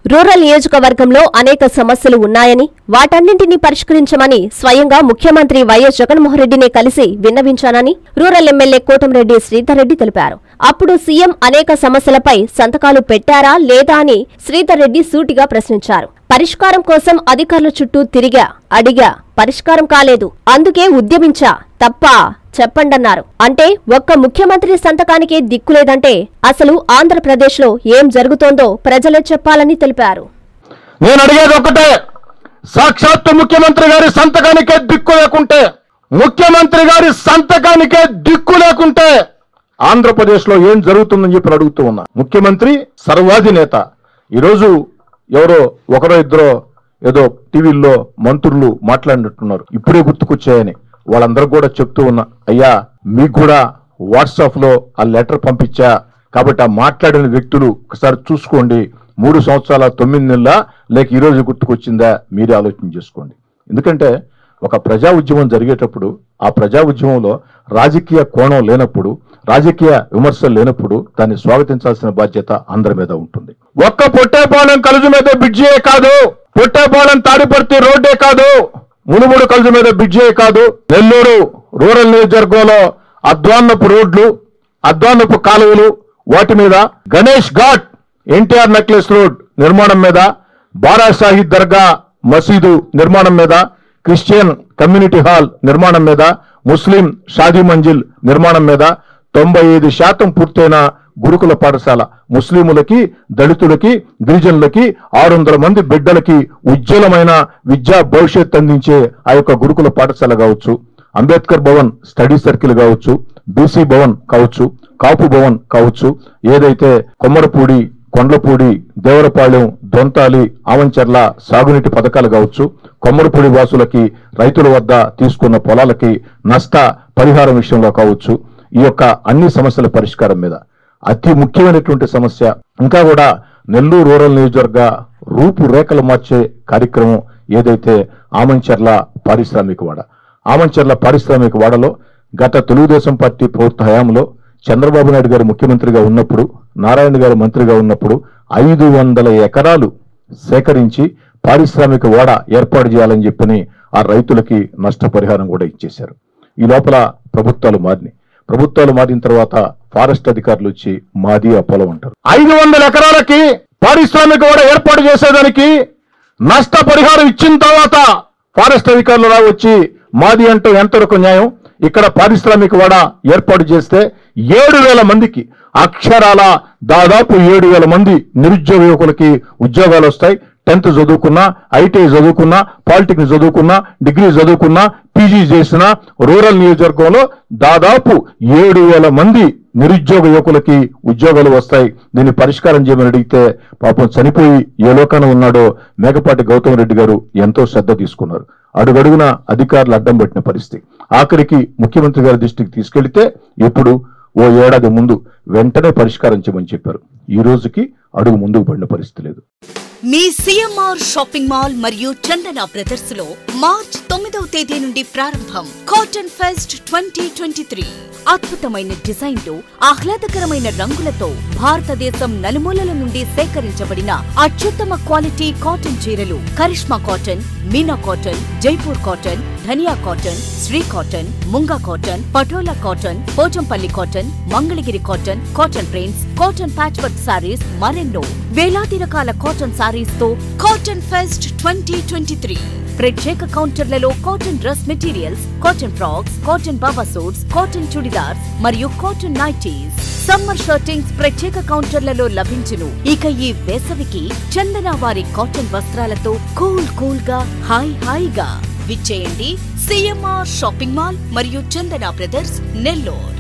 rural నియోజకవర్గంలో అనేక సమస్యలు ఉన్నాయని వాటన్నింటినీ పరిష్కరించమని స్వయంగా ముఖ్యమంత్రి వైఎస్ జగన్మోహన్ రెడ్డినే కలిసి విన్నవించానని రూరల్ ఎమ్మెల్యే కోటంరెడ్డి శ్రీధర్ రెడ్డి తెలిపారు అప్పుడు సీఎం అనేక సమస్యలపై సంతకాలు పెట్టారా లేదా అని శ్రీధర్ రెడ్డి సూటిగా ప్రశ్నించారు పరిష్కారం కోసం అధికారుల చుట్టూ తిరిగా అడిగా పరిష్కారం కాలేదు అందుకే ఉద్యమించా తప్ప చెప్పండన్నారు అంటే ఒక్క ముఖ్యమంత్రి సంతకానికే దిక్కులేదంటే అసలు ఆంధ్రప్రదేశ్లో ఏం జరుగుతోందో ప్రజలే చెప్పాలని తెలిపారు నేను అడిగేది ఒకటే సాక్షాత్తు ముఖ్యమంత్రి గారి సంతకానికే దిక్కు లేకుంటే ముఖ్యమంత్రి గారి సంతకానికే దిక్కు లేకుంటే ఆంధ్రప్రదేశ్ లో ఏం జరుగుతుందని చెప్పి అడుగుతూ ఉన్నా ముఖ్యమంత్రి సర్వాధినేత ఈరోజు ఎవరో ఒకరో ఇద్దరో ఏదో టీవీల్లో మంత్రులు మాట్లాడినట్టున్నారు ఇప్పుడే గుర్తుకొచ్చాయని వాళ్ళందరూ కూడా చెప్తూ ఉన్నా అయ్యా మీకు కూడా వాట్సాప్ లో ఆ లెటర్ పంపించా కాబట్టి ఆ మాట్లాడిన వ్యక్తులు ఒకసారి చూసుకోండి మూడు సంవత్సరాల తొమ్మిది నెలల లేక ఈ రోజు గుర్తుకొచ్చిందా మీరే ఆలోచన చేసుకోండి ఎందుకంటే ఒక ప్రజా ఉద్యమం జరిగేటప్పుడు ఆ ప్రజా ఉద్యమంలో రాజకీయ కోణం లేనప్పుడు రాజకీయ విమర్శలు లేనప్పుడు దాన్ని స్వాగతించాల్సిన బాధ్యత అందరి మీద ఉంటుంది ఒక్క పొట్టేపాలెం కలుజు మీద బ్రిడ్జియే కాదు పొట్టేపాలెం తాడిపర్తి రోడ్డే కాదు మునుముడు కలుజు మీద బ్రిడ్జియే కాదు నెల్లూరు రూరల్ నియోజకవర్గంలో అద్వాన్నపు రోడ్లు అద్వాన్నపు కాలువలు వాటి మీద గణేష్ ఘాట్ ఎన్టీఆర్ నెక్లెస్ రోడ్ నిర్మాణం మీద బారా షాహీద్ దర్గా మసీదు నిర్మాణం మీద క్రిస్టియన్ కమ్యూనిటీ హాల్ నిర్మాణం మీద ముస్లిం షాదీ మంజిల్ నిర్మాణం మీద తొంభై ఐదు శాతం పూర్తయిన గురుకుల పాఠశాల ముస్లిములకి దళితులకి గిరిజనులకి ఆరు వందల మంది బిడ్డలకి ఉజ్వలమైన విద్యా భవిష్యత్ అందించే ఆ యొక్క గురుకుల పాఠశాల కావచ్చు అంబేద్కర్ భవన్ స్టడీ సర్కిల్ కావచ్చు బీసీ భవన్ కావచ్చు కాపు భవన్ కావచ్చు ఏదైతే కొమ్మరపూడి కొండ్లపూడి దేవరపాళెం దొంతాలి ఆవంచర్ల సాగునీటి పథకాలు కావచ్చు కొమ్మరపూడి వాసులకి రైతుల వద్ద తీసుకున్న పొలాలకి నష్ట పరిహారం విషయంలో కావచ్చు ఈ యొక్క అన్ని సమస్యల పరిష్కారం మీద అతి ముఖ్యమైనటువంటి సమస్య ఇంకా కూడా నెల్లూరు రూరల్ నియోజకవర్గ రూపురేఖలు మార్చే కార్యక్రమం ఏదైతే ఆమంచర్ల పారిశ్రామిక వాడ ఆమంచర్ల పారిశ్రామిక వాడలో గత తెలుగుదేశం పార్టీ ప్రభుత్వ హయాంలో చంద్రబాబు నాయుడు గారు ముఖ్యమంత్రిగా ఉన్నప్పుడు నారాయణ గారు మంత్రిగా ఉన్నప్పుడు ఐదు వందల ఎకరాలు సేకరించి పారిశ్రామిక ఓడ ఏర్పాటు చేయాలని చెప్పని ఆ రైతులకి నష్టపరిహారం కూడా ఇచ్చేశారు ఈ లోపల ప్రభుత్వాలు మారినాయి ప్రభుత్వాలు మారిన తర్వాత ఫారెస్ట్ అధికారులు వచ్చి మాది ఆ పొలం అంటారు ఐదు వందల ఎకరాలకి పారిశ్రామిక ఓడ ఏర్పాటు చేసేదానికి నష్టపరిహారం ఇచ్చిన తర్వాత ఫారెస్ట్ అధికారులు రా వచ్చి మాది అంటే ఎంతవరకు న్యాయం ఇక్కడ పారిశ్రామిక వాడ ఏర్పాటు చేస్తే ఏడు వేల మందికి అక్షరాల దాదాపు ఏడు వేల మంది నిరుద్యోగ యువకులకి ఉద్యోగాలు వస్తాయి టెన్త్ చదువుకున్నా ఐటీఐ చదువుకున్నా పాలిటెక్నిక్ చదువుకున్నా డిగ్రీ చదువుకున్నా పీజీ చేసిన రూరల్ నియోజకవర్గంలో దాదాపు ఏడు వేల మంది నిరుద్యోగ యువకులకి ఉద్యోగాలు వస్తాయి దీన్ని పరిష్కారం చేయమని అడిగితే పాపం చనిపోయి ఏ లోకాన ఉన్నాడో మేకపాటి గౌతమ్ రెడ్డి గారు ఎంతో శ్రద్ధ తీసుకున్నారు అడుగడుగున అధికారులు అడ్డం పెట్టిన పరిస్థితి ఆఖరికి ముఖ్యమంత్రి గారి దృష్టికి తీసుకెళ్తే ఇప్పుడు ఓ ఏడాది ముందు వెంటనే పరిష్కారం చేయమని చెప్పారు ఈ రోజుకి అడుగు ముందుకు పడిన పరిస్థితి లేదు మీ సిఎంఆర్ షాపింగ్ మాల్ మరియు చందన బ్రదర్స్ లో మార్చ్ తొమ్మిదవ తేదీ నుండి ప్రారంభం cotton fest twenty twenty three అద్భుతమైన డిజైన్లు ఆహ్లాదకరమైన రంగులతో భారతదేశం నలుమూలల నుండి సేకరించబడిన అత్యుత్తమ క్వాలిటీ కాటన్ చీరలు Karishma cotton Meena cotton Jaipur cotton Dhaniya cotton Sri cotton Munga cotton Patola cotton Pochampally cotton Mangalagiri cotton cotton prints cotton patch work saris మరెన్నో వేలాది రకాల కాటన్ సారీస్ తో cotton fest twenty twenty three ప్రత్యేక కౌంటర్లలో cotton dress materials cotton frocks cotton baba suits cotton churidars మరియు కాటన్ నైటీస్ సమ్మర్ షర్టింగ్స్ ప్రత్యేక కౌంటర్లలో లభించును ఇక ఈ వేసవికి చందన వారి కాటన్ వస్త్రాలతో కూల్ కూల్ గా హాయ్ హాయిగా విచ్చేయండి సిఎంఆర్ షాపింగ్ మాల్ మరియు చందన బ్రదర్స్ నెల్లూరు